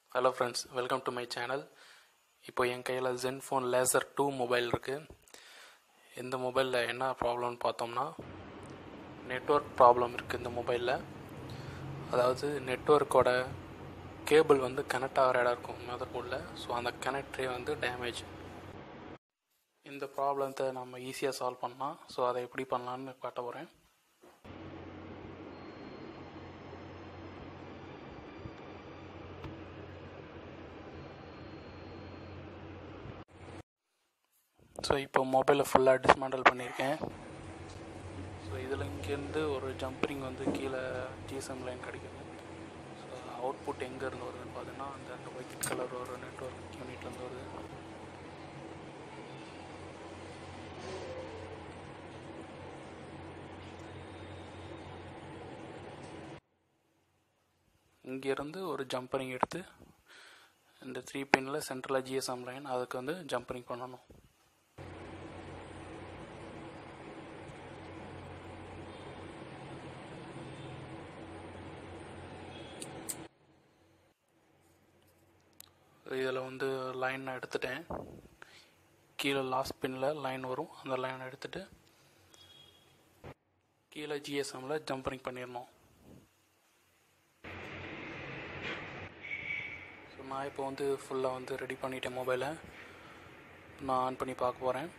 hello friends welcome to my channel இப்போ என் கையில் ஜென்ஃபோன் லேசர் டூ மொபைல் இருக்குது இந்த மொபைலில் என்ன ப்ராப்ளம்னு பார்த்தோம்னா நெட்ஒர்க் ப்ராப்ளம் இருக்குது இந்த மொபைலில் அதாவது நெட்ஒர்க்கோட கேபிள் வந்து கனெக்ட் ஆகிற இடம் இருக்கும் மதர் போர்டில் ஸோ அந்த கனெக்டரே வந்து டேமேஜ் இந்த ப்ராப்ளத்தை நம்ம ஈஸியாக சால்வ் பண்ணலாம் ஸோ அதை எப்படி பண்ணலான்னு காட்ட போகிறேன் ஸோ இப்போ மொபைலை ஃபுல்லாக டிஸ்மேண்டல் பண்ணியிருக்கேன் ஸோ இதில் இங்கேருந்து ஒரு ஜம்பரிங் வந்து கீழே ஜிஎஸ்எம் லைன் கிடைக்குது ஸோ அவுட்புட் எங்கேருந்து வருதுன்னு பார்த்தீங்கன்னா அந்த ஒயிட் கலர் ஒரு நெட்ஒர்க் யூனிட்லேருந்து வருது இங்கேருந்து ஒரு ஜம்பரிங் எடுத்து இந்த த்ரீ பின்னில் சென்ட்ரலாக ஜிஎஸ்எம் லைன் அதுக்கு வந்து ஜம்பரிங் பண்ணணும் இதில் வந்து லைன் நான் எடுத்துட்டேன் கீழே லாஸ்ட் பின்னில் லைன் வரும் அந்த லைன் எடுத்துட்டு கீழே ஜிஎஸ்எம்மில் ஜம்பரிங் பண்ணிடணும் ஸோ நான் இப்போ வந்து ஃபுல்லாக வந்து ரெடி பண்ணிட்டேன் மொபைலை நான் ஆன் பண்ணி பார்க்க போகிறேன்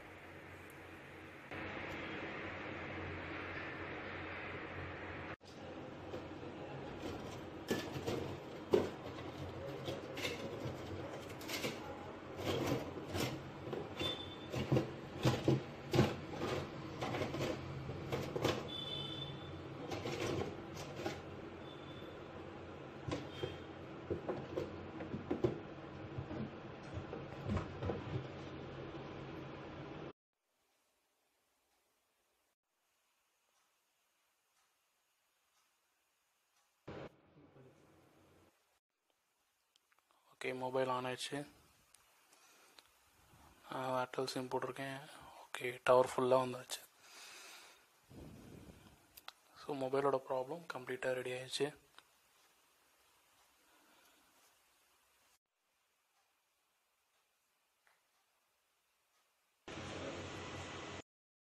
ஓகே மொபைல் ஆன் ஆயிடுச்சு ஏர்டெல் சிம் போட்டிருக்கேன் ஓகே டவர் ஃபுல்லாக வந்தாச்சு ஸோ மொபைலோட ப்ராப்ளம் கம்ப்ளீட்டாக ரெடி ஆயிடுச்சு